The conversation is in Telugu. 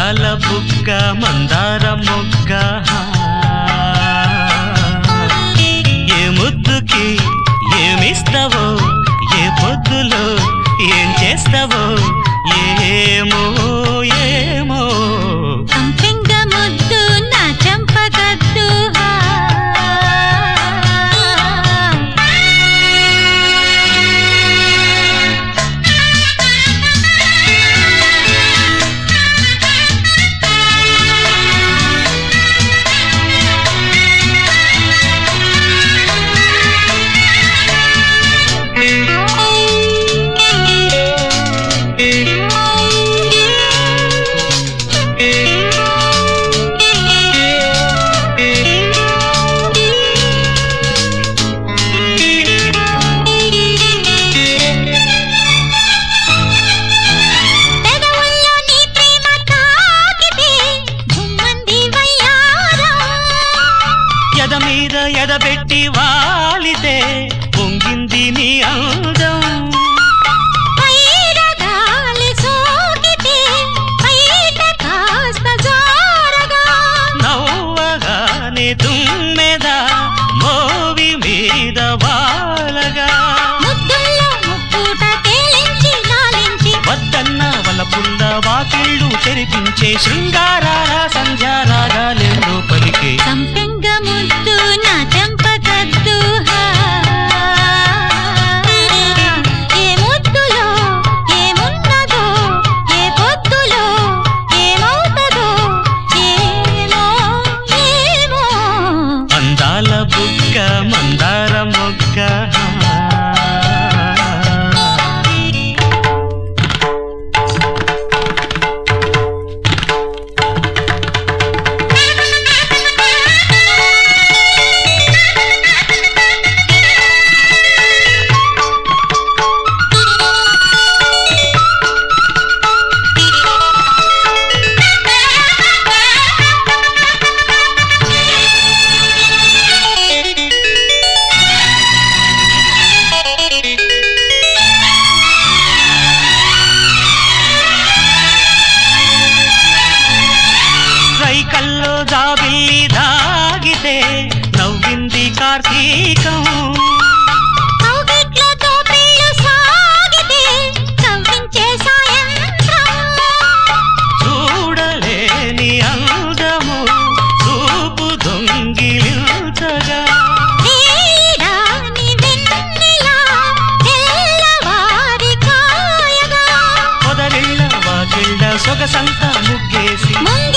అందాల బుగ్గ మందార మొగ్గ ఏ ముద్దుకి ఏమిస్తావో ఏ పొద్దులో ఏం చేస్తావో ఏమో ఏమో సంపెంగ ముద్దు నా చంపగద్దు పెదవుల్లో నీ ప్రేమ తాకితే జుమ్మంది వయ్యారం ఎద మీద ఎదబెట్టి వాలితే పొంగింది నీ అందం పైరగాలి సోకితే బయట కాస్త జోరగా నవ్వగానే తుమ్మెద మోవి మీద వాలగా ముద్దుల్లో ముక్కుట తేలించి లాలించి వద్దన్న వలపుల్ల వాకిళ్ళు తెరిపించే శృంగారాల సంధ్యారాగాలెందో పలికే సంపెంగ ముద్దు నా చంపకద్దు ఏ ముద్దులో ఏమున్నదో ఏ పొద్దులో ఏమవుతుందో ఏమో ఏమో అందాల బుగ్గ మందార మొగ్గ రైకల్లో జాబిల్లి దాగితే నవ్వింది కార్తీకం కౌగిట్లతో పెళ్ళు సాగితే కవ్వించే సాయంత్రం చూడలేని అందము చూపు దొంగిలించగా నీరాని వెన్నెలా తెల్లవారి కాయగా పొదరిళ్ళ వాకిళ్ళ సొగసంతా ముగ్గేసి ముందు